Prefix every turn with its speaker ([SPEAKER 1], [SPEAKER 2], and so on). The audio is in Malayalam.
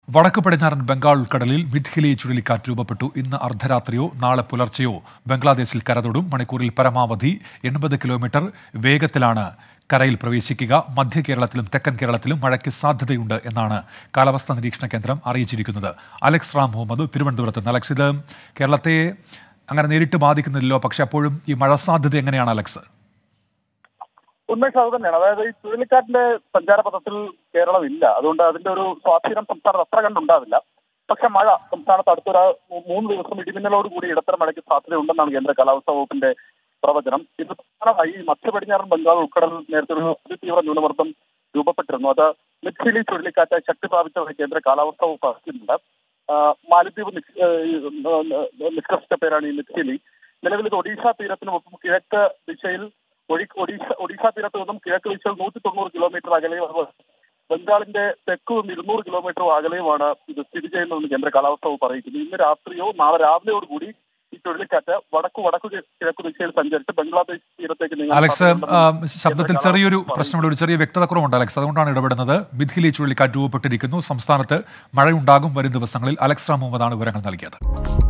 [SPEAKER 1] വടക്ക് പടിഞ്ഞാറൻ ബംഗാൾ ഉൾക്കടലിൽ മിഥിലി ചുഴലിക്കാറ്റ് രൂപപ്പെട്ടു ഇന്ന് അർദ്ധരാത്രിയോ നാളെ പുലർച്ചെയോ ബംഗ്ലാദേശിൽ കരതൊടും മണിക്കൂറിൽ പരമാവധി എൺപത് കിലോമീറ്റർ വേഗത്തിലാണ് കരയിൽ പ്രവേശിക്കുക മധ്യ കേരളത്തിലും തെക്കൻ കേരളത്തിലും മഴയ്ക്ക് സാധ്യതയുണ്ട് എന്നാണ് കാലാവസ്ഥാ നിരീക്ഷണ കേന്ദ്രം അറിയിച്ചിരിക്കുന്നത് അലക്സ് റാം മുഹമ്മദ് തിരുവനന്തപുരത്ത് നിന്ന് അലക്സ് ഇത് കേരളത്തെ അങ്ങനെ നേരിട്ട് ബാധിക്കുന്നില്ലല്ലോ പക്ഷെ അപ്പോഴും ഈ മഴ സാധ്യത എങ്ങനെയാണ് അലക്സ്
[SPEAKER 2] ഉന്മേഷ് അത് തന്നെയാണ് അതായത് ഈ ചുഴലിക്കാറ്റിന്റെ സഞ്ചാരപഥത്തിൽ കേരളം ഇല്ല അതുകൊണ്ട് അതിന്റെ ഒരു സ്വാധീനം സംസ്ഥാനത്ത് അത്ര കണ്ടുണ്ടാവില്ല പക്ഷെ മഴ സംസ്ഥാനത്ത് അടുത്തൊരു മൂന്ന് ദിവസം ഇടിമിന്നലോട് കൂടി ഇടത്തരം മഴയ്ക്ക് സാധ്യതയുണ്ടെന്നാണ് കേന്ദ്ര കാലാവസ്ഥാ വകുപ്പിന്റെ പ്രവചനം ഇത് പ്രധാനമായി ഈ മധ്യ പടിഞ്ഞാറൻ ബംഗാൾ ഉൾക്കടലിൽ നേരത്തെ ഒരു അതിതീവ്ര ന്യൂനമർദ്ദം രൂപപ്പെട്ടിരുന്നു അത് മിഥിലി ചുഴലിക്കാറ്റായി ശക്തി പ്രാപിച്ചതായി കേന്ദ്ര കാലാവസ്ഥാ വകുപ്പ് അറിയിച്ചിട്ടുണ്ട് ആ, മാലദ്വീപ് നിഷ്- ഏ, ഈ, ഏ, ഏ, നിഷ്കർഷിച്ച പേരാണ് ഈ മിഥിലി നിലവിൽ ഇത് ഒഡീഷ തീരത്തിനൊപ്പം കിഴക്ക് ദിശയിൽ ഒഴി ഒഡീഷ ഒഡീഷ തീരത്ത് നിന്നും കിഴക്ക് ദിശയിൽ നൂറ്റി തൊണ്ണൂറ് കിലോമീറ്റർ അകലെയും അതുപോലെ ബംഗാളിന്റെ തെക്ക് നിന്നും ഇരുന്നൂറ് കിലോമീറ്റർ അകലെയുമാണ് ഇത് സ്ഥിതി ചെയ്യുന്നതെന്ന് കേന്ദ്ര കാലാവസ്ഥാ വകുപ്പ് അറിയിക്കുന്നു ഇന്ന് രാത്രിയോ നാളെ രാവിലെയോടുകൂടി ഈ ചുഴലിക്കാറ്റ് വടക്കു വടക്കു കിഴക്ക് ദിശയിൽ സഞ്ചരിച്ച് ബംഗ്ലാദേശ് തീരത്തേക്ക് നീങ്ങാൻ
[SPEAKER 1] അലക്സ് ആ,
[SPEAKER 2] സാധ്യതയുണ്ടെന്ന്
[SPEAKER 1] ശബ്ദത്തിൽ
[SPEAKER 2] കേന്ദ്ര
[SPEAKER 1] ചെറിയൊരു
[SPEAKER 2] കാലാവസ്ഥാ
[SPEAKER 1] പ്രശ്നമുള്ള ഒരു ചെറിയ വ്യക്തത കുറവുണ്ട് അലക്സ് അതുകൊണ്ടാണ് ഇടപെടുന്നത് മിഥിലി ചുഴലിക്കാറ്റ് രൂപപ്പെട്ടിരിക്കുന്നു സംസ്ഥാനത്ത് മഴയുണ്ടാകും വരും ദിവസങ്ങളിൽ അലക്സ് റാം മുഹമ്മദാണ് വിവരങ്ങൾ നൽകിയത്